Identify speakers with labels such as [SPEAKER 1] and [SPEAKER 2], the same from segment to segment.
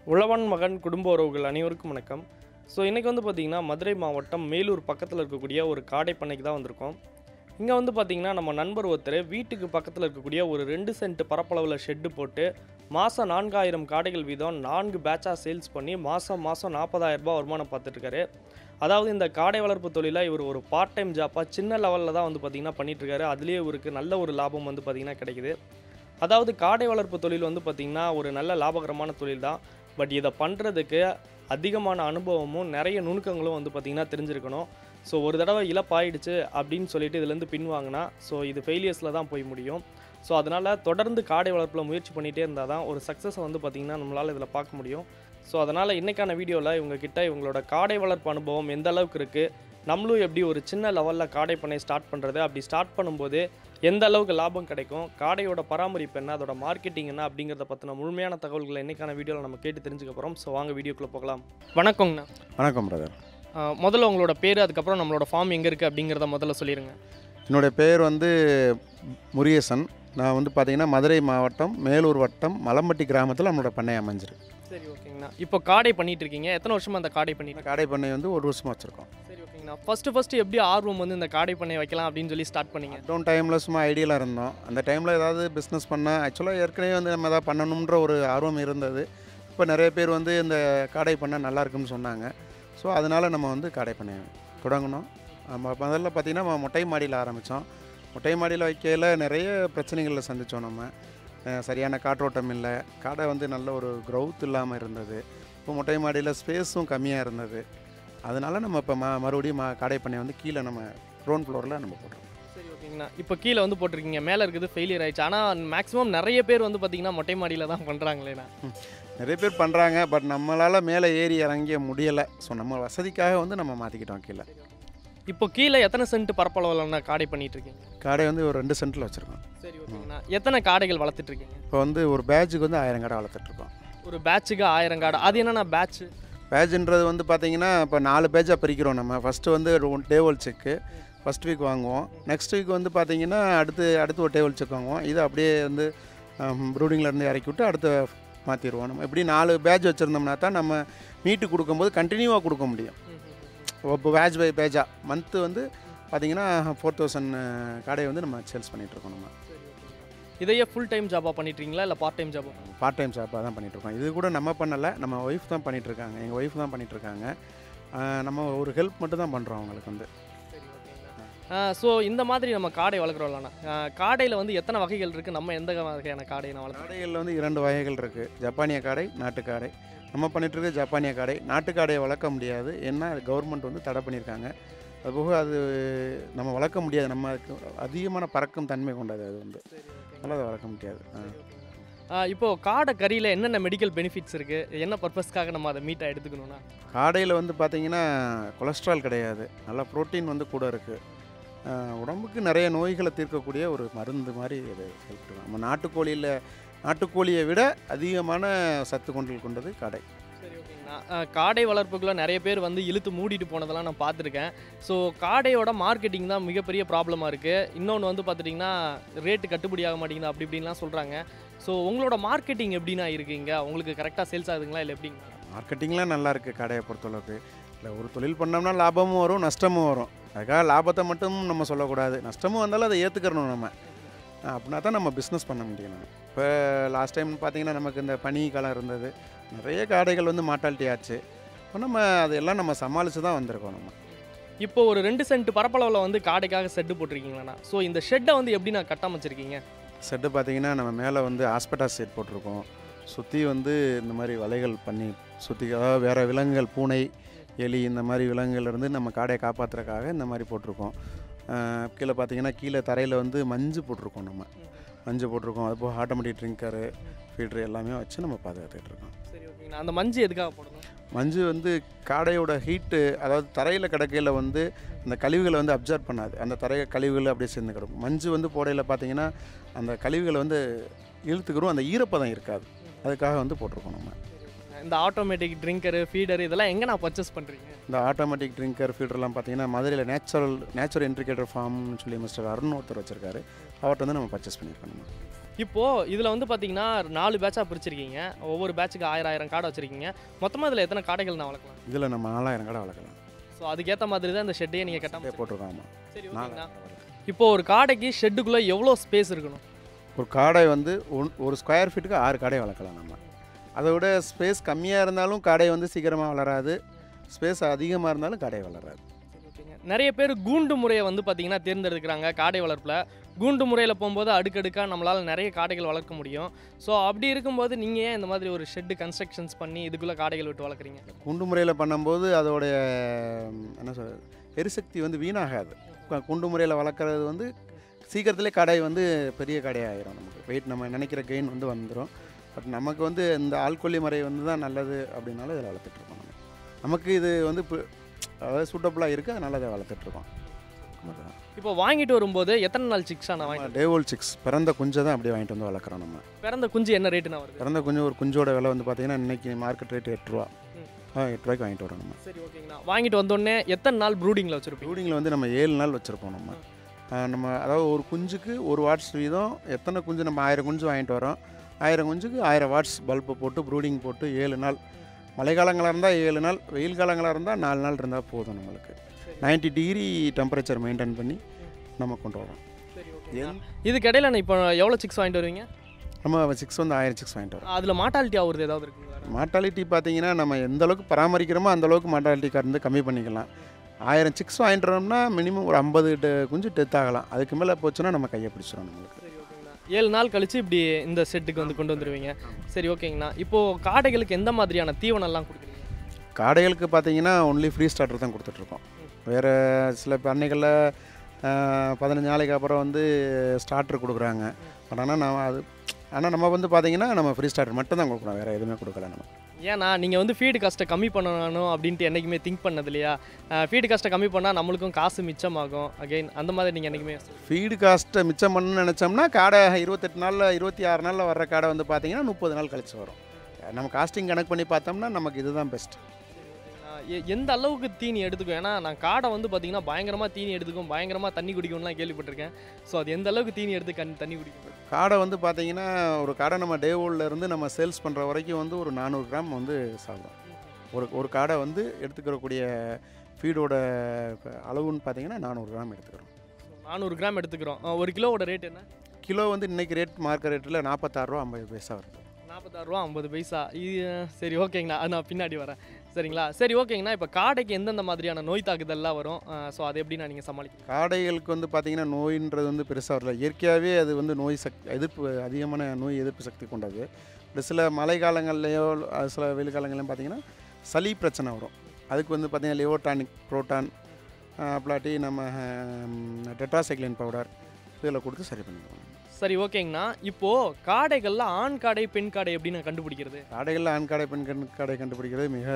[SPEAKER 1] உழவன் மகன் குடும்ப உறவுகள் அனைவருக்கும் வணக்கம் ஸோ இன்றைக்கி வந்து பார்த்திங்கன்னா மதுரை மாவட்டம் மேலூர் பக்கத்தில் இருக்கக்கூடிய ஒரு காடை பண்ணைக்கு தான் வந்திருக்கோம் இங்கே வந்து பார்த்திங்கன்னா நம்ம நண்பர் ஒருத்தர் வீட்டுக்கு பக்கத்தில் இருக்கக்கூடிய ஒரு ரெண்டு சென்ட் பரப்பளவில் ஷெட்டு போட்டு மாதம் நான்காயிரம் காடைகள் வீதம் நான்கு பேட்சாக சேல்ஸ் பண்ணி மாதம் மாதம் நாற்பதாயிரம் ரூபாய் வருமானம் பார்த்துட்ருக்காரு அதாவது இந்த காடை வளர்ப்பு தொழிலை இவர் ஒரு பார்ட் டைம் ஜாப்பாக சின்ன லெவலில் தான் வந்து பார்த்திங்கன்னா பண்ணிகிட்ருக்காரு அதுலேயே இவருக்கு நல்ல ஒரு லாபம் வந்து பார்த்திங்கன்னா கிடைக்குது அதாவது காடை வளர்ப்பு தொழில் வந்து பார்த்திங்கன்னா ஒரு நல்ல லாபகரமான தொழில் தான் பட் இதை பண்ணுறதுக்கு அதிகமான அனுபவமும் நிறைய நுணுக்கங்களும் வந்து பார்த்திங்கன்னா தெரிஞ்சிருக்கணும் ஸோ ஒரு தடவை இழப்பாயிடுச்சு அப்படின்னு சொல்லிட்டு இதுலேருந்து பின்வாங்கினா ஸோ இது ஃபெயிலியர்ஸில் தான் போய் முடியும் ஸோ அதனால் தொடர்ந்து காடை வளர்ப்பில் முயற்சி பண்ணிகிட்டே இருந்தால் தான் ஒரு சக்ஸஸை வந்து பார்த்திங்கன்னா நம்மளால் இதில் பார்க்க முடியும் ஸோ அதனால் இன்றைக்கான வீடியோவில் இவங்க கிட்ட இவங்களோட காடை வளர்ப்பு அனுபவம் எந்த அளவுக்கு இருக்குது நம்மளும் எப்படி ஒரு சின்ன லெவலில் காடை பண்ணை ஸ்டார்ட் பண்ணுறது அப்படி ஸ்டார்ட் பண்ணும்போது எந்த அளவுக்கு லாபம் கிடைக்கும் காடையோட பராமரிப்பு என்ன அதோட மார்க்கெட்டிங் என்ன அப்படிங்கிறத பற்றின முழுமையான தகவல்களை இன்னைக்கான வீடியோவில் நம்ம கேட்டு தெரிஞ்சுக்க போகிறோம் ஸோ வாங்க வீடியோக்குள்ளே போகலாம் வணக்கங்கண்ணா
[SPEAKER 2] வணக்கம் பிரதர்
[SPEAKER 1] ஆஹ் முதல்ல உங்களோட பேர் அதுக்கப்புறம் நம்மளோட ஃபார்ம் எங்கே இருக்குது அப்படிங்கிறத முதல்ல சொல்லிடுங்க
[SPEAKER 2] என்னுடைய பேர் வந்து முருகேசன் நான் வந்து பார்த்தீங்கன்னா மதுரை மாவட்டம் மேலூர் வட்டம் மலம்பட்டி கிராமத்தில் நம்மளோட பண்ணை அமைஞ்சிருக்கு
[SPEAKER 1] சரி ஓகேங்கண்ணா இப்போ காடை பண்ணிட்டு இருக்கீங்க எத்தனை வருஷமா அந்த காடை பண்ணிட்டு
[SPEAKER 2] இந்த காடை பண்ணை வந்து ஒரு வருஷமாக வச்சுருக்கோம்
[SPEAKER 1] சரி ஓகேங்கண்ணா ஃபஸ்ட்டு ஃபஸ்ட்டு எப்படி ஆர்வம் வந்து இந்த காடை பண்ணை வைக்கலாம் அப்படின்னு சொல்லி ஸ்டார்ட் பண்ணீங்க
[SPEAKER 2] லாக்டவுன் டைமில் சும்மா ஐடியாவில் இருந்தோம் அந்த டைமில் ஏதாவது பிஸ்னஸ் பண்ணால் ஆக்சுவலாக ஏற்கனவே வந்து நம்ம எதாவது பண்ணணுன்ற ஒரு ஆர்வம் இருந்தது இப்போ நிறைய பேர் வந்து இந்த காடை பண்ண நல்லா இருக்குன்னு சொன்னாங்க ஸோ அதனால் நம்ம வந்து காடை பண்ணை தொடங்கினோம் நம்ம முதல்ல பார்த்திங்கன்னா நம்ம மொட்டை மாடியில் ஆரம்பித்தோம் மொட்டை மாடியில் வைக்கையில் நிறைய பிரச்சனைகளில் சந்தித்தோம் நம்ம அஹ் சரியான காற்றோட்டம் இல்லை காடை வந்து நல்ல ஒரு growth இல்லாமல் இருந்தது இப்போ மொட்டை மாடியில் ஸ்பேஸும் கம்மியாக இருந்தது அதனால நம்ம இப்போ ம மறுபடியும் ம காடை பண்ணை வந்து கீழே நம்ம க்ரௌண்ட் ஃப்ளோரில் நம்ம போட்டுருக்கோம்
[SPEAKER 1] சரி ஓகேங்கண்ணா இப்போ கீழே வந்து போட்டிருக்கீங்க மேலே இருக்குது ஃபெயிலியர் ஆயிடுச்சு ஆனால் மேக்ஸிமம் நிறைய பேர் வந்து பார்த்தீங்கன்னா மொட்டை மாடியில் தான் பண்ணுறாங்களேண்ணா
[SPEAKER 2] நிறைய பேர் பண்ணுறாங்க பட் நம்மளால் மேலே ஏறி இறங்க முடியலை ஸோ நம்ம வசதிக்காக வந்து நம்ம மாற்றிக்கிட்டோம் கீழே
[SPEAKER 1] இப்போ கீழே எத்தனை சென்ட் பரப்பளவில் காடை பண்ணிட்டு இருக்கீங்க
[SPEAKER 2] காடை வந்து ஒரு ரெண்டு சென்ட்டில் வச்சுருக்கோம்
[SPEAKER 1] சரி ஓகேங்கண்ணா எத்தனை காடைகள் வளர்த்துட்டு இருக்கீங்க
[SPEAKER 2] இப்போ வந்து ஒரு பேட்சுக்கு வந்து ஆயிரம் கடை வளர்த்துட்ருக்கோம்
[SPEAKER 1] ஒரு பேட்சுக்கு ஆயிரம் காடை அது என்னன்னா பேட்ச்
[SPEAKER 2] பேட்சுன்றது வந்து பார்த்தீங்கன்னா இப்போ நாலு பேட்சாக பிரிக்கிறோம் நம்ம ஃபஸ்ட்டு வந்து டேவல் செக்கு ஃபஸ்ட் வீக் வாங்குவோம் நெக்ஸ்ட் வீக் வந்து பார்த்தீங்கன்னா அடுத்து அடுத்து ஒரு டேவல் செக் வாங்குவோம் இது அப்படியே வந்து ப்ரூடிங்கில் இருந்து இறக்கி விட்டு அடுத்து மாற்றிடுவோம் நம்ம இப்படி நாலு பேட்ச் வச்சுருந்தோம்னா தான் நம்ம மீட்டு கொடுக்கும்போது கண்டினியூவாக கொடுக்க முடியும் இப்போ பேட்ச் பை பேட்சாக மந்த்து வந்து பார்த்தீங்கன்னா ஃபோர் தௌசண்ட் காடையை வந்து நம்ம சேல்ஸ் பண்ணிகிட்ருக்கோம் நம்ம
[SPEAKER 1] இதையே ஃபுல் டைம் ஜாபாக பண்ணிட்டு இருக்கீங்களா இல்லை பார்ட் டைம் ஜாபா
[SPEAKER 2] பார்ட் டைம் ஜாப்பாக தான் பண்ணிகிட்ருக்கோம் இது கூட நம்ம பண்ணலை நம்ம ஒய்ஃப் தான் பண்ணிகிட்ருக்காங்க எங்கள் ஒய்ஃப் தான் பண்ணிகிட்ருக்காங்க நம்ம ஒரு ஹெல்ப் மட்டும் தான் பண்ணுறோம் அவங்களுக்கு வந்து
[SPEAKER 1] சரி ஓகேங்கண்ணா ஸோ இந்த மாதிரி நம்ம காடை வளர்க்குறோம்லண்ணா காடையில் வந்து எத்தனை வகைகள் இருக்குது நம்ம எந்த வகையான காடையை நான் வளர்க்குறோம்
[SPEAKER 2] காடைகளில் வந்து இரண்டு வகைகள் இருக்குது ஜப்பானிய காடை நாட்டுக்காடை நம்ம பண்ணிட்டு இருக்க ஜப்பானிய காடை நாட்டுக்காடையை வளர்க்க முடியாது ஏன்னா கவர்மெண்ட் வந்து தடை பண்ணியிருக்காங்க அதுபோக அது நம்ம வளர்க்க முடியாது நம்ம அதுக்கு அதிகமான பறக்கும் தன்மை கொண்டது அது வந்து அதனால் அதை வளர்க்க முடியாது ஆ.
[SPEAKER 1] இப்போ காடை கறியில் என்னென்ன மெடிக்கல் பெனிஃபிட்ஸ் இருக்குது என்ன பர்பஸ்க்காக நம்ம அதை மீட்டாக எடுத்துக்கணும்னா
[SPEAKER 2] காடையில் வந்து பார்த்திங்கன்னா கொலஸ்ட்ரால் கிடையாது நல்லா புரோட்டீன் வந்து கூட இருக்குது உடம்புக்கு நிறைய நோய்களை தீர்க்கக்கூடிய ஒரு மருந்து மாதிரி அது ஹெல்ப் நம்ம நாட்டுக்கோழியில் நாட்டுக்கோழியை விட அதிகமான சத்து கொண்டல் கொண்டது காடை
[SPEAKER 1] சரி ஓகேங்கண்ணா அஹ், காடை வளர்ப்புக்குள்ள நிறைய பேர் வந்து இழுத்து மூடிட்டு போனதெல்லாம் நான் பார்த்துருக்கேன் ஸோ காடையோட மார்க்கெட்டிங் தான் மிகப்பெரிய ப்ராப்ளமாக இருக்குது இன்னொன்று வந்து பார்த்துட்டிங்கன்னா ரேட்டு கட்டுப்படி ஆக மாட்டேங்குது அப்படி இப்படின்லாம் சொல்கிறாங்க ஸோ உங்களோட மார்க்கெட்டிங் எப்படிண்ணா இருக்கீங்க உங்களுக்கு கரெக்டாக சேல்ஸ் ஆகுதுங்களா இல்லை எப்படிங்க
[SPEAKER 2] மார்க்கெட்டிங்லாம் நல்லா இருக்குது கடையை பொறுத்தளவுக்கு இல்லை ஒரு தொழில் பண்ணோம்னா லாபமும் வரும் நஷ்டமும் வரும் அதுக்காக லாபத்தை மட்டும் நம்ம சொல்லக்கூடாது நஷ்டமும் வந்தாலும் அதை ஏற்றுக்கிறணும் நம்ம ஆ, அப்படின்னா தான் நம்ம பிஸ்னஸ் பண்ண முடியும் நம்ம இப்போ லாஸ்ட் டைம் பார்த்தீங்கன்னா நமக்கு இந்த பனி காலம் இருந்தது நிறைய காடைகள் வந்து மாட்டாலிட்டி ஆச்சு இப்போ நம்ம அதையெல்லாம் நம்ம சமாளித்து தான் வந்திருக்கோம் நம்ம
[SPEAKER 1] இப்போ ஒரு ரெண்டு சென்ட் பரப்பளவில் வந்து காடைக்காக செட்டு போட்டிருக்கீங்களாண்ணா ஸோ இந்த ஷெட்டை வந்து எப்படி நான் கட்டமைச்சிருக்கீங்க
[SPEAKER 2] செட்டு பார்த்தீங்கன்னா நம்ம மேலே வந்து ஹாஸ்பிட்டால் செட் போட்டிருக்கோம் சுற்றி வந்து இந்த மாதிரி வலைகள் பண்ணி சுற்றி அதாவது வேறு விலங்குகள் பூனை எலி இந்த மாதிரி விலங்குகள் இருந்து நம்ம காடையை காப்பாற்றுறதுக்காக இந்த மாதிரி போட்டிருக்கோம் அஹ் கீழே பார்த்தீங்கன்னா கீழே தரையில் வந்து மஞ்சு போட்டிருக்கோம் நம்ம மஞ்சு போட்டிருக்கோம் அது போக ஆட்டோமேட்டிக் ட்ரிங்கரு ஃபீட்ரு எல்லாமே வச்சு நம்ம பாதுகாத்துட்டு இருக்கோம்
[SPEAKER 1] சரி ஓகேங்கண்ணா அந்த மஞ்சு எதுக்காக போடணும்
[SPEAKER 2] மஞ்சு வந்து காடையோட ஹீட்டு அதாவது தரையில் கிடக்கையில் வந்து அந்த கழிவுகளை வந்து அப்சர்வ் பண்ணாது அந்த தரைய கழிவுகள் அப்படியே சேர்ந்து கிடக்கும் மஞ்சு வந்து போடையில் பார்த்தீங்கன்னா அந்த கழிவுகளை வந்து இழுத்துக்கிறோம் அந்த ஈரப்பதம் இருக்காது அதுக்காக வந்து போட்டிருக்கோம் நம்ம
[SPEAKER 1] இந்த ஆட்டோமேட்டிக் ட்ரிங்கரு ஃபீடர் இதெல்லாம் எங்கே நான் பர்ச்சேஸ் பண்ணுறீங்க
[SPEAKER 2] இந்த ஆட்டோமேட்டிக் ட்ரிங்கர் ஃபீல்டர்லாம் பார்த்தீங்கன்னா மதுரையில் நேச்சுரல் நேச்சுரல் இன்ட்ரிகேட்டர் ஃபார்ம்னு சொல்லி மிஸ்டர் அருண் ஒருத்தர் வச்சிருக்காரு அவர்கிட்ட வந்து நம்ம பர்ச்சேஸ் பண்ணியிருக்கோம் நம்ம
[SPEAKER 1] இப்போது இதில் வந்து பார்த்தீங்கன்னா நாலு பேட்சாக பிரிச்சிருக்கீங்க ஒவ்வொரு பேட்சுக்கு ஆயிரம் ஆயிரம் காடை வச்சுருக்கீங்க மொத்தமாக இதில் எத்தனை காடைகள் நான் வளர்க்கலாம்
[SPEAKER 2] இதில் நம்ம நாலாயிரம் கடை வளர்க்கலாம்
[SPEAKER 1] ஸோ அதுக்கேற்ற மாதிரி தான் இந்த ஷெட்டையே நீங்கள்
[SPEAKER 2] அப்படியே
[SPEAKER 1] கட்டாமல்
[SPEAKER 2] போட்டிருக்கோம் ஆமாம்
[SPEAKER 1] சரி ஓகேங்கண்ணா
[SPEAKER 2] நாலாயிரம் கடை வளர்க்கலாம்.
[SPEAKER 1] இப்போ ஒரு காடைக்கு ஷெட்டுக்குள்ளே எவ்வளோ ஸ்பேஸ் இருக்கணும்
[SPEAKER 2] ஒரு காடை வந்து ஒன் ஒரு ஸ்கொயர் ஃபீட்டுக்கு ஆறு காடை வளர்க்கலாம் நம்ம அதை விட ஸ்பேஸ் கம்மியாக இருந்தாலும் காடை வந்து சீக்கிரமாக வளராது ஸ்பேஸ் அதிகமாக இருந்தாலும் காடை வளராது
[SPEAKER 1] சரி, ஓகேங்க. நிறைய பேர் கூண்டு முறையை வந்து பார்த்தீங்கன்னா தேர்ந்தெடுக்கிறாங்க காடை வளர்ப்பில் கூண்டு முறையில் போகும்போது அடுக்கடுக்காக நம்மளால் நிறைய காடைகள் வளர்க்க முடியும் ஸோ அப்படி இருக்கும்போது நீங்கள் ஏன் இந்த மாதிரி ஒரு ஷெட்டு கன்ஸ்ட்ரக்ஷன்ஸ் பண்ணி இதுக்குள்ளே காடைகள் விட்டு வளர்க்குறீங்க
[SPEAKER 2] குண்டு முறையில் பண்ணும்போது அதோடைய ம், என்ன சொல்றது எரிசக்தி வந்து வீணாகாது கு- குண்டு முறையில் வளர்க்குறது வந்து சீக்கிரத்திலே கடை வந்து பெரிய கடையாயிரும் நமக்கு வெயிட் நம்ம நினைக்கிற கெயின் வந்து வந்துடும் பட் நமக்கு வந்து இந்த ஆள்கொல்லி முறை வந்து தான் நல்லது அப்படின்னால இதில் வளர்த்துட்ருக்கோம் நம்ம நமக்கு இது வந்து இப்போ அதாவது சூட்டபுளாக இருக்குது அதனால அதை வளர்த்துட்ருக்கோம்
[SPEAKER 1] இப்போ வாங்கிட்டு வரும்போது எத்தனை நாள் சிக்ஸா நான் வாங்கிட்டு
[SPEAKER 2] டேவோல் சிக்ஸ் பிறந்த குஞ்சை தான் அப்படியே வாங்கிட்டு வந்து வளர்க்குறோம் நம்ம
[SPEAKER 1] பிறந்த குஞ்சு என்ன ரேட்டுனா வருது
[SPEAKER 2] பிறந்த குஞ்சு ஒரு குஞ்சோட விலை வந்து பார்த்தீங்கன்னா இன்னைக்கு மார்க்கெட் ரேட் எட்டு ரூபா
[SPEAKER 1] ம்.
[SPEAKER 2] ஆ எட்டு ரூபாய்க்கு வாங்கிட்டு வரோம் நம்ம
[SPEAKER 1] சரி ஓகேங்கண்ணா வாங்கிட்டு வந்தோடனே எத்தனை நாள் ப்ரூடிங்கில் வச்சுருப்பீங்க
[SPEAKER 2] ப்ரூடிங்கில் வந்து நம்ம ஏழு நாள் வச்சுருப்போம் நம்ம ஆ, நம்ம அதாவது ஒரு குஞ்சுக்கு ஒரு வாட்ஸ் வீதம் எத்தனை குஞ்சு நம்ம ஆயிரம் குஞ்சு வாங்கிட்டு வரோம் ஆயிரம் குஞ்சுக்கு ஆயிரம் வாட்ஸ் பல்பு போட்டு ப்ரூடிங் போட்டு ஏழு நாள் மழைக்காலங்களாக இருந்தால் ஏழு நாள் வெயில் காலங்களாக இருந்தால் நாலு நாள் இருந்தால் போதும் நம்மளுக்கு நைன்டி டிகிரி டெம்பரேச்சர் மெயின்டைன் பண்ணி நம்ம கொண்டு வரோம்
[SPEAKER 1] சரி
[SPEAKER 2] என்-
[SPEAKER 1] இதுக்கு இடையில நான் இப்போ எவ்வளோ சிக்ஸ் வாங்கிட்டு வருவீங்க
[SPEAKER 2] நம்ம சிக்ஸ் வந்து ஆயிரம் சிக்ஸ் வாங்கிட்டு வரோம்
[SPEAKER 1] அதில் மாட்டாலிட்டி ஆகுறது ஏதாவது இருக்குங்களா
[SPEAKER 2] மார்ட்டாலிட்டி பார்த்தீங்கன்னா நம்ம எந்த அளவுக்கு பராமரிக்கிறோமோ அந்த அளவுக்கு மார்ட்டாலிட்டி கறந்து கம்மி பண்ணிக்கலாம் ஆயிரம் சிக்ஸ் வாங்கிட்டு வரோம்னா மினிமம் ஒரு ஐம்பது குஞ்சு டெத் ஆகலாம் அதுக்கு மேலே போச்சுன்னா நம்ம கையை பிடிச்சிடும் நம்மளுக்கு
[SPEAKER 1] சரி ஓகேங்கண்ணா ஏழு நாள் கழிச்சு இப்படி இந்த செட்டுக்கு வந்து கொண்டு வந்துடுவீங்க சரி ஓகேங்கண்ணா இப்போது காடைகளுக்கு எந்த மாதிரியான தீவனம்லாம் கொடுக்குறீங்க
[SPEAKER 2] காடைகளுக்கு பார்த்தீங்கன்னா ஒன்லி ஃப்ரீ ஸ்டார்டர் தான் கொடுத்துட்ருக்கோம் வேறு சில பண்ணைகளில் பதினஞ்சு நாளைக்கு அப்புறம் வந்து ஸ்டார்டர் கொடுக்குறாங்க பட் ஆனால் நான் அது ஆனால் நம்ம வந்து பார்த்தீங்கன்னா நம்ம ஃப்ரீ ஸ்டார்டர் மட்டும் தான் கொடுக்குறோம் வேறு எதுவுமே கொடுக்கல நம்ம
[SPEAKER 1] ஏன்னா நீங்கள் வந்து ஃபீடு காஸ்ட்டை கம்மி பண்ணணும் அப்படின்ட்டு என்றைக்குமே திங்க் பண்ணது இல்லையா ஃபீடு காஸ்ட்டை கம்மி பண்ணால் நம்மளுக்கும் காசு மிச்சமாகும் அகைன் அந்த மாதிரி நீங்கள் என்றைக்குமே
[SPEAKER 2] ஃபீடு காஸ்ட்டை மிச்சம் பண்ணணும்னு நினச்சோம்னா காடை இருபத்தெட்டு நாளில் இருபத்தி ஆறு நாளில் வர்ற காடை வந்து பார்த்தீங்கன்னா முப்பது நாள் கழிச்சு வரும் நம்ம காஸ்டிங் கணக்கு பண்ணி பார்த்தோம்னா நமக்கு இதுதான் பெஸ்ட்
[SPEAKER 1] ஆஹ் எ- எந்த அளவுக்கு தீனி எடுத்துக்கும் ஏன்னா நான் காடை வந்து பார்த்தீங்கன்னா பயங்கரமாக தீனி எடுத்துக்கும் பயங்கரமாக தண்ணி குடிக்கும்லாம் கேள்விப்பட்டிருக்கேன் ஸோ அது எந்த அளவுக்கு தீனி எடுத்து கண் தண்ணி குடிக்கும்
[SPEAKER 2] காடை வந்து பார்த்தீங்கன்னா ஒரு காடை நம்ம டே இருந்து நம்ம சேல்ஸ் பண்ணுற வரைக்கும் வந்து ஒரு நானூறு கிராம் வந்து சாப்பிடும் ஒரு ஒரு காடை வந்து எடுத்துக்கிறக்கூடிய ஃபீடோட அளவுன்னு பார்த்தீங்கன்னா நானூறு கிராம் எடுத்துக்கிறோம்
[SPEAKER 1] நானூறு கிராம் எடுத்துக்கிறோம் ஆஹ் ஒரு கிலோவோட ரேட் என்ன
[SPEAKER 2] கிலோ வந்து இன்னைக்கு ரேட் மார்க்கெட் ரேட்டில் நாற்பத்தாறுரூவா ஐம்பது பைசா வருது
[SPEAKER 1] நாற்பத்தாறு ரூபா ஐம்பது பைசா இது சரி ஓகேங்கண்ணா அது நான் பின்னாடி வரேன் சரிங்களா சரி ஓகேங்கண்ணா இப்போ காடைக்கு எந்தெந்த மாதிரியான நோய் தாக்குதல்லாம் வரும் ஸோ அதை எப்படி நான் நீங்கள் சமாளிக்கிறீங்க
[SPEAKER 2] காடைகளுக்கு வந்து பார்த்தீங்கன்னா நோயின்றது வந்து பெருசாக வரல இயற்கையாகவே அது வந்து நோய் சக்தி எதிர்ப்பு அதிகமான நோய் எதிர்ப்பு சக்தி கொண்டது ஒரு சில மழை காலங்கள்லையோ அது சில வெயில் காலங்கள்லையும் பார்த்தீங்கன்னா சளி பிரச்சனை வரும் அதுக்கு வந்து பார்த்தீங்கன்னா லிவோடானிக் புரோட்டான் அப்பலாட்டி நம்ம டெட்ராசைக்ளின் பவுடர் இதில் கொடுத்து சரி பண்ணிடுவோம்
[SPEAKER 1] சரி ஓகேங்கண்ணா இப்போது காடைகளில் ஆண் காடை பெண் காடை எப்படி நான் கண்டுபிடிக்கிறது
[SPEAKER 2] காடைகளில் ஆண் காடை பெண் கண் காடை கண்டுபிடிக்கிறது மிக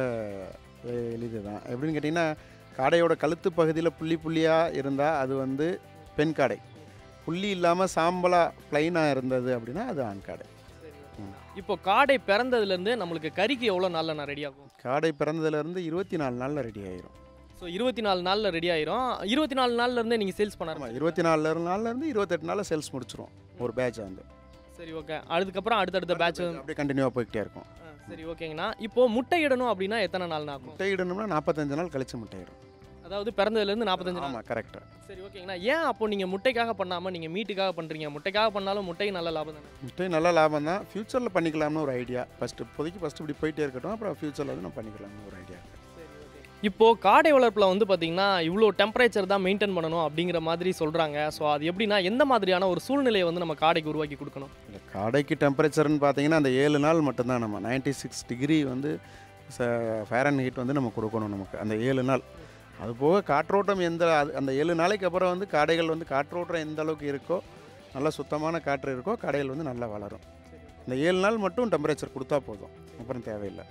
[SPEAKER 2] எளிது தான் எப்படின்னு கேட்டிங்கன்னா காடையோட கழுத்து பகுதியில் புள்ளி புள்ளியாக இருந்தால் அது வந்து பெண் காடை புள்ளி இல்லாமல் சாம்பலாக ப்ளைனாக இருந்தது அப்படின்னா அது ஆண் காடை ம்.
[SPEAKER 1] இப்போ காடை பிறந்ததுலேருந்து நம்மளுக்கு கறிக்கு எவ்வளோ நாளில் நான் ரெடி ஆகும்
[SPEAKER 2] காடை பிறந்ததுலேருந்து இருபத்தி நாலு நாளில் ரெடி ஆயிரும்
[SPEAKER 1] ஸோ இருபத்தி நாலு நாளில் ரெடி ஆயிரும் இருபத்தி நாலு நாள்ல இருந்தே நீங்கள் சேல்ஸ் பண்ண
[SPEAKER 2] ஆமாம் இருபத்தி நாலு நாள்லேருந்து இருபத்தெட்டு நாளில் சேல்ஸ் முடிச்சிரும் ஒரு பேட்ச் வந்து
[SPEAKER 1] சரி ஓகே அதுக்கப்புறம் அடுத்தடுத்த பேட்ச்
[SPEAKER 2] அப்படியே கண்டினியூவாக போய்கிட்டே இருக்கும்
[SPEAKER 1] சரி ஓகேங்கண்ணா இப்போ முட்டையிடணும் அப்படின்னா எத்தனை நாள் ஆகும்
[SPEAKER 2] முட்டையிடணும்னா நாற்பத்தஞ்சு நாள் கழிச்சு முட்டையிடும்
[SPEAKER 1] அதாவது பிறந்ததுலேருந்து நாற்பத்தஞ்சு நாள்
[SPEAKER 2] ஆமாம் கரெக்டாக
[SPEAKER 1] சரி ஓகேங்கண்ணா ஏன் அப்போ நீங்கள் முட்டைக்காக பண்ணாமல் நீங்கள் மீட்டுக்காக பண்ணுறீங்க முட்டைக்காக பண்ணாலும் முட்டை நல்ல லாபம் தானே
[SPEAKER 2] முட்டை நல்ல லாபம் தான் ஃப்யூச்சரில் பண்ணிக்கலாம்னு ஒரு ஐடியா ஃபஸ்ட்டு இப்போதைக்கு ஃபஸ்ட்டு இப்படி போயிட்டே இருக்கட்டும் அப்புறம் ஃப்யூச்சரில் வந்து நம்ம பண்ணிக்கலாம்னு ஒரு ஐடியா
[SPEAKER 1] இப்போ காடை வளர்ப்பில் வந்து பார்த்தீங்கன்னா இவ்வளோ டெம்பரேச்சர் தான் மெயின்டைன் பண்ணணும் அப்படிங்கிற மாதிரி சொல்கிறாங்க ஸோ அது எப்படின்னா எந்த மாதிரியான ஒரு சூழ்நிலையை வந்து நம்ம காடைக்கு உருவாக்கி கொடுக்கணும்
[SPEAKER 2] இல்லை காடைக்கு டெம்பரேச்சர்னு பார்த்தீங்கன்னா அந்த ஏழு நாள் மட்டும்தான் நம்ம 96 சிக்ஸ் டிகிரி வந்து ஃபேரன் ஹீட் வந்து நம்ம கொடுக்கணும் நமக்கு அந்த ஏழு நாள் அது போக காற்றோட்டம் எந்த அது அந்த ஏழு நாளைக்கு அப்புறம் வந்து காடைகள் வந்து காற்றோட்டம் எந்த அளவுக்கு இருக்கோ நல்லா சுத்தமான காற்று இருக்கோ காடைகள் வந்து நல்லா வளரும் இந்த ஏழு நாள் மட்டும் டெம்பரேச்சர் கொடுத்தா போதும் அப்புறம் தேவையில்லை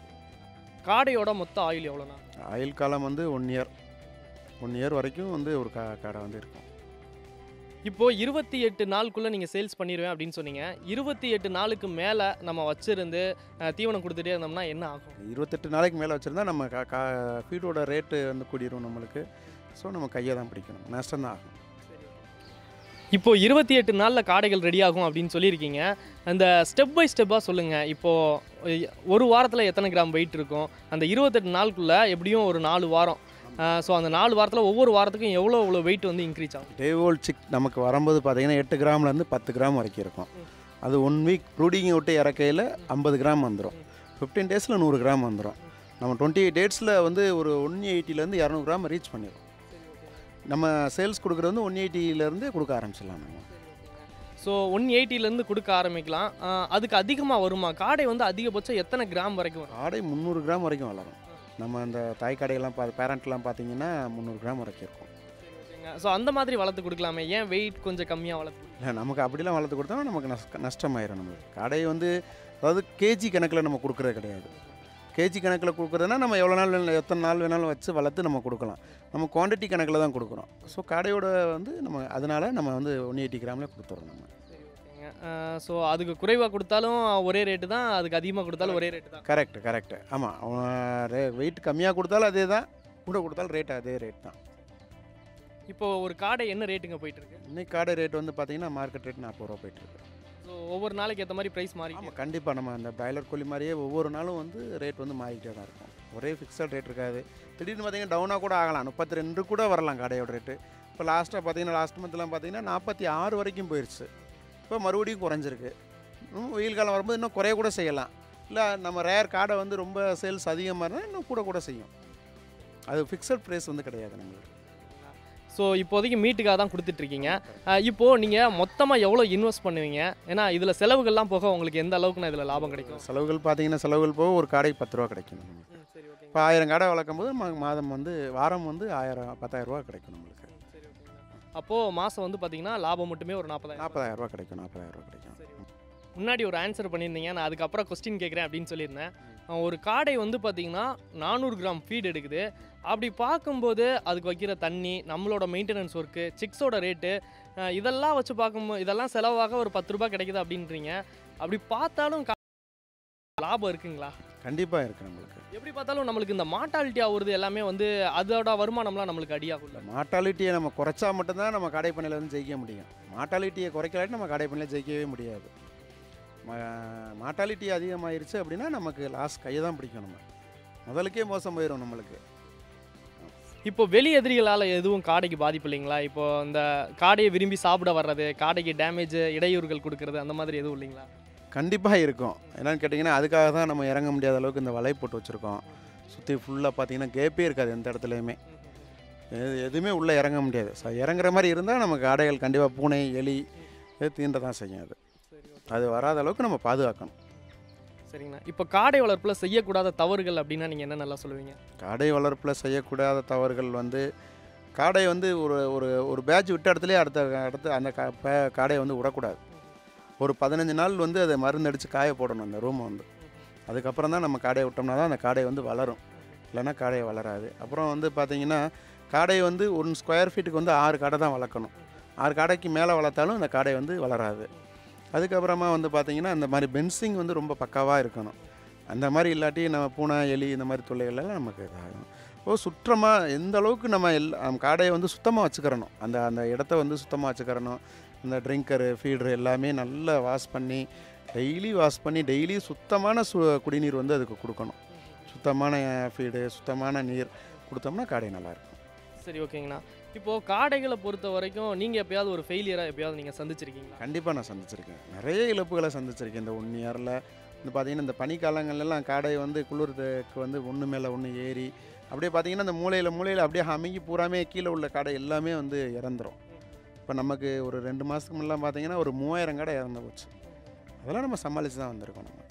[SPEAKER 1] காடையோட மொத்த ஆயில் எவ்வளோண்ணா
[SPEAKER 2] ஆயுள் காலம் வந்து ஒன் இயர் ஒன் இயர் வரைக்கும் வந்து ஒரு கா காடை வந்து இருக்கும்
[SPEAKER 1] இப்போ இருபத்தி எட்டு நாளுக்குள்ளே நீங்கள் சேல்ஸ் பண்ணிடுவேன் அப்படின்னு சொன்னீங்க இருபத்தி எட்டு நாளுக்கு மேலே நம்ம வச்சிருந்து அஹ், தீவனம் கொடுத்துட்டே இருந்தோம்னா என்ன ஆகும்
[SPEAKER 2] இருபத்தெட்டு நாளைக்கு மேலே வச்சுருந்தா நம்ம கா கா ஃபீடோட ரேட்டு வந்து கூடிரும் நம்மளுக்கு ஸோ நம்ம கையை தான் பிடிக்கணும் நஷ்டம் தான் ஆகும்
[SPEAKER 1] இப்போ இருபத்தி எட்டு நாளில் காடைகள் ரெடி ஆகும் அப்படின்னு சொல்லியிருக்கீங்க அந்த ஸ்டெப் பை ஸ்டெப்பாக சொல்லுங்கள் இப்போது ஒரு வாரத்தில் எத்தனை கிராம் வெயிட் இருக்கும் அந்த இருபத்தெட்டு நாளுக்குள்ளே எப்படியும் ஒரு நாலு வாரம் ஸோ அந்த நாலு வாரத்தில் ஒவ்வொரு வாரத்துக்கும் எவ்வளோ எவ்வளோ வெயிட் வந்து இன்க்ரீஸ் ஆகும்
[SPEAKER 2] டே ஓல்ட் சிக் நமக்கு வரும்போது பார்த்தீங்கன்னா எட்டு கிராம்லேருந்து பத்து கிராம் வரைக்கும் இருக்கும் அது ஒன் வீக் ப்ரூடிங்கை விட்டு இறக்கையில் ஐம்பது கிராம் வந்துடும் ஃபிஃப்டீன் டேஸில் நூறு கிராம் வந்துடும் நம்ம டுவெண்ட்டி எயிட் டேட்ஸில் வந்து ஒரு ஒன் எயிட்டிலேருந்து இரநூறு கிராம் ரீச் பண்ணிடும் நம்ம சேல்ஸ் கொடுக்குறது வந்து ஒன் எயிட்டிலேருந்து கொடுக்க ஆரம்பிச்சிடலாம் நம்ம
[SPEAKER 1] ஸோ ஒன் எயிட்டிலேருந்து கொடுக்க ஆரம்பிக்கலாம் ஆஹ் அதுக்கு அதிகமாக வருமா காடை வந்து அதிகபட்சம் எத்தனை கிராம் வரைக்கும் வரும்
[SPEAKER 2] ஆடை முந்நூறு கிராம் வரைக்கும் வளரும் நம்ம அந்த தாய் கடையெல்லாம் பா பேரண்ட்லாம் பார்த்தீங்கன்னா முந்நூறு கிராம் வரைக்கும் இருக்கும்
[SPEAKER 1] ஸோ அந்த மாதிரி வளர்த்து கொடுக்கலாமே ஏன் வெயிட் கொஞ்சம் கம்மியாக வளர்த்து
[SPEAKER 2] இல்லை நமக்கு அப்படிலாம் வளர்த்து கொடுத்தோம்னா நமக்கு நஷ்ட நஷ்டமாயிரும் நம்மளுக்கு கடை வந்து அதாவது கேஜி கணக்கில் நம்ம கொடுக்குறது கிடையாது கேஜி கணக்கில் கொடுக்குறதுனா நம்ம எவ்வளோ நாள் வேணாலும் எத்தனை நாள் வேணாலும் வச்சு வளர்த்து நம்ம கொடுக்கலாம் நம்ம குவான்டிட்டி கணக்கில் தான் கொடுக்குறோம் ஸோ கடையோட வந்து நம்ம அதனால நம்ம வந்து ஒன் எயிட்டி கிராமில் கொடுத்துறோம் நம்ம
[SPEAKER 1] ஸோ அதுக்கு குறைவாக கொடுத்தாலும் ஒரே ரேட்டு தான் அதுக்கு அதிகமாக கொடுத்தாலும் ஒரே ரேட்டு தான்
[SPEAKER 2] கரெக்ட் கரெக்ட் ஆமாம் ரே வெயிட் கம்மியாக கொடுத்தாலும் அதே தான் கூட கொடுத்தாலும் ரேட் அதே ரேட் தான்
[SPEAKER 1] இப்போ ஒரு காடை என்ன ரேட்டுங்க போயிட்டு இருக்கு
[SPEAKER 2] இன்னைக்கு காடை ரேட் வந்து பார்த்தீங்கன்னா மார்க்கெட் ரேட் நாற்பது ரூபா போயிட்டுருக்கு
[SPEAKER 1] ஸோ ஒவ்வொரு நாளைக்கு ஏற்ற மாதிரி ப்ரைஸ் மாறி
[SPEAKER 2] ஆமாம் கண்டிப்பாக நம்ம அந்த பாய்லர் கோழி மாதிரியே ஒவ்வொரு நாளும் வந்து ரேட் வந்து மாறிக்கிட்டே தான் இருக்கும் ஒரே ஃபிக்ஸட் ரேட் இருக்காது திடீர்னு பார்த்தீங்கன்னா டவுனாக கூட ஆகலாம் முப்பத்தி ரெண்டு கூட வரலாம் கடையோட ரேட்டு இப்போ லாஸ்ட்டாக பார்த்தீங்கன்னா லாஸ்ட் மந்த்லாம் பார்த்தீங்கன்னா நாற்பத்தி ஆறு வரைக்கும் போயிடுச்சு இப்போ மறுபடியும் குறைஞ்சிருக்கு இன்னும் வெயில் காலம் வரும்போது இன்னும் குறைய கூட செய்யலாம் இல்லை நம்ம ரேர் காடை வந்து ரொம்ப சேல்ஸ் அதிகமாக இருந்தால் இன்னும் கூட கூட செய்யும் அது ஃபிக்ஸட் ப்ரைஸ் வந்து கிடையாது நம்மளுக்கு
[SPEAKER 1] ஸோ இப்போதைக்கு மீட்டுக்காக தான் கொடுத்துட்ருக்கீங்க இப்போது நீங்கள் மொத்தமாக எவ்வளோ இன்வெஸ்ட் பண்ணுவீங்க ஏன்னா இதில் செலவுகள்லாம் போக உங்களுக்கு எந்த அளவுக்கு இதில் லாபம் கிடைக்கும்
[SPEAKER 2] செலவுகள் பார்த்தீங்கன்னா செலவுகள் போக ஒரு காடைக்கு பத்து ரூபா கிடைக்கும் நமக்கு
[SPEAKER 1] சரி ஓகே
[SPEAKER 2] இப்போ ஆயிரம் காடை வளர்க்கும் போது மா- மாதம் வந்து வாரம் வந்து ஆயிரம் பத்தாயிரம் ரூபா கிடைக்கும் நம்மளுக்கு
[SPEAKER 1] சரி ஓகேங்க அப்போது மாதம் வந்து பார்த்தீங்கன்னா லாபம் மட்டுமே ஒரு நாற்பதாயிரம்
[SPEAKER 2] நாற்பதாயிரம் ரூபா கிடைக்கும் நாற்பதாயிரம் ரூபா கிடைக்கும்
[SPEAKER 1] சரி முன்னாடி ஒரு ஆன்சர் பண்ணியிருந்தீங்க நான் அதுக்கப்புறம் கொஸ்டின் கேட்குறேன் அப்படின்னு சொல்லியிருந்தேன் அஹ் ஒரு காடை வந்து பார்த்தீங்கன்னா நானூறு கிராம் ஃபீட் எடுக்குது அப்படி பார்க்கும்போது அதுக்கு வைக்கிற தண்ணி நம்மளோட மெயின்டெனன்ஸ் ஒர்க்கு சிக்ஸோட ரேட்டு இதெல்லாம் வச்சு பார்க்கும்போது இதெல்லாம் செலவாக ஒரு பத்து ரூபாய் கிடைக்குது அப்படின்றீங்க அப்படி பார்த்தாலும் கா- லாபம் இருக்குங்களா
[SPEAKER 2] கண்டிப்பாக இருக்குது நம்மளுக்கு
[SPEAKER 1] எப்படி பார்த்தாலும் நம்மளுக்கு இந்த மார்ட்டாலிட்டி ஆகுறது எல்லாமே வந்து அதோட வருமானம்லாம் நம்மளுக்கு அடியாகும்ல
[SPEAKER 2] மார்ட்டாலிட்டியை நம்ம குறைச்சா மட்டும்தான் நம்ம கடை பண்ணையில் வந்து ஜெயிக்க முடியும் மார்ட்டாலிட்டியை குறைக்கலாட்டி நம்ம கடை பண்ணையில் ஜெயிக்கவே முடியாது மார்ட்டாலிட்டி அதிகமாயிருச்சு அப்படின்னா நமக்கு லாஸ் கையை தான் பிடிக்கும் நம்ம முதலுக்கே மோசம் போயிடும் நம்மளுக்கு
[SPEAKER 1] இப்போ வெளி எதிரிகளால் எதுவும் காடைக்கு பாதிப்பு இல்லைங்களா இப்போ இந்த காடையை விரும்பி சாப்பிட வர்றது காடைக்கு டேமேஜ் இடையூறுகள் கொடுக்கறது அந்த மாதிரி எதுவும் இல்லைங்களா
[SPEAKER 2] கண்டிப்பாக இருக்கும் என்னன்னு கேட்டிங்கன்னா அதுக்காக தான் நம்ம இறங்க முடியாத அளவுக்கு இந்த வலை போட்டு வச்சுருக்கோம் சுற்றி ஃபுல்லாக பார்த்தீங்கன்னா கேப்பே இருக்காது எந்த இடத்துலையுமே எது எதுவுமே உள்ளே இறங்க முடியாது ஸோ இறங்குற மாதிரி இருந்தால் நமக்கு ஆடைகள் கண்டிப்பாக பூனை எலி இது தீண்ட தான் செய்யும் அது
[SPEAKER 1] சரி
[SPEAKER 2] அது வராத அளவுக்கு நம்ம பாதுகாக்கணும்
[SPEAKER 1] சரிங்கண்ணா இப்போ காடை வளர்ப்பில் செய்யக்கூடாத தவறுகள் அப்படின்னா நீங்கள் என்ன நல்லா சொல்லுவீங்க
[SPEAKER 2] காடை வளர்ப்பில் செய்யக்கூடாத தவறுகள் வந்து காடை வந்து ஒரு ஒரு ஒரு பேட்ச் விட்ட இடத்துலயே அடுத்த அடுத்து அந்த கா பே- காடையை வந்து விடக்கூடாது ஒரு பதினஞ்சு நாள் வந்து அதை மருந்தடித்து காய போடணும் அந்த ரூமை வந்து அதுக்கப்புறம் தான் நம்ம காடையை விட்டோம்னா தான் அந்த காடை வந்து வளரும் இல்லைன்னா காடை வளராது அப்புறம் வந்து பார்த்தீங்கன்னா காடை வந்து ஒன் ஸ்கொயர் ஃபீட்டுக்கு வந்து ஆறு காடை தான் வளர்க்கணும் ஆறு காடைக்கு மேலே வளர்த்தாலும் அந்த காடை வந்து வளராது அதுக்கப்புறமா வந்து பார்த்தீங்கன்னா அந்த மாதிரி பென்சிங் வந்து ரொம்ப பக்காவாக இருக்கணும் அந்த மாதிரி இல்லாட்டி நம்ம பூனை எலி இந்த மாதிரி தொல்லைகள் எல்லாம் நமக்கு இதாகும் ஓ சுற்றமாக எந்த அளவுக்கு நம்ம எல்லா நம்ம காடையை வந்து சுத்தமாக வச்சுக்கிறணும் அந்த அந்த இடத்த வந்து சுத்தமாக வச்சுக்கிறணும் இந்த ட்ரிங்கரு ஃபீடரு எல்லாமே நல்லா வாஷ் பண்ணி டெய்லி வாஷ் பண்ணி டெய்லி சுத்தமான சு குடிநீர் வந்து அதுக்கு கொடுக்கணும் சுத்தமான ஃபீடு சுத்தமான நீர் கொடுத்தோம்னா காடை நல்லாயிருக்கும்
[SPEAKER 1] சரி ஓகேங்கண்ணா இப்போது காடைகளை பொறுத்த வரைக்கும் நீங்கள் எப்பயாவது ஒரு ஃபெயிலியராக எப்பயாவது நீங்கள் சந்திச்சிருக்கீங்களா
[SPEAKER 2] கண்டிப்பாக நான் சந்திச்சிருக்கேன் நிறைய இழப்புகளை சந்திச்சிருக்கேன் இந்த ஒன் இயரில் இந்த பார்த்தீங்கன்னா இந்த பனிக்காலங்கள்லாம் காடை வந்து குளிர்றதுக்கு வந்து ஒன்று மேலே ஒன்று ஏறி அப்படியே பார்த்தீங்கன்னா இந்த மூலையில் மூலையில் அப்படியே அமுங்கி பூராமே கீழே உள்ள காடை எல்லாமே வந்து இறந்துரும் இப்போ நமக்கு ஒரு ரெண்டு மாதத்துக்கு முன்னெல்லாம் பார்த்தீங்கன்னா ஒரு மூவாயிரம் காடை இறந்து போச்சு அதெல்லாம் நம்ம சமாளித்து தான் வந்திருக்கோம் நம்ம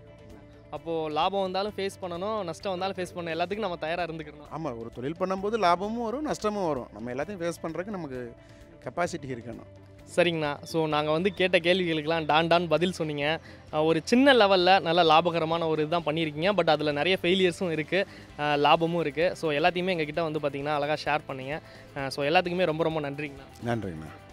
[SPEAKER 1] அப்போது லாபம் வந்தாலும் ஃபேஸ் பண்ணணும் நஷ்டம் வந்தாலும் ஃபேஸ் பண்ணணும் எல்லாத்துக்கும் நம்ம தயாராக இருந்துக்கணும்
[SPEAKER 2] ஆமாம் ஒரு தொழில் பண்ணும்போது லாபமும் வரும் நஷ்டமும் வரும் நம்ம எல்லாத்தையும் ஃபேஸ் பண்ணுறதுக்கு நமக்கு கெப்பாசிட்டி இருக்கணும்
[SPEAKER 1] சரிங்கண்ணா ஸோ நாங்கள் வந்து கேட்ட கேள்விகளுக்கெல்லாம் டான் டான் பதில் சொன்னீங்க அஹ் ஒரு சின்ன லெவலில் நல்ல லாபகரமான ஒரு இதுதான் பண்ணியிருக்கீங்க பட் அதில் நிறைய ஃபெயிலியர்ஸும் இருக்குது லாபமும் இருக்குது ஸோ எல்லாத்தையுமே எங்ககிட்ட வந்து பார்த்தீங்கன்னா அழகாக ஷேர் பண்ணீங்க ஸோ எல்லாத்துக்குமே ரொம்ப ரொம்ப நன்றிங்கண்ணா
[SPEAKER 2] நன்றிங்கண்ணா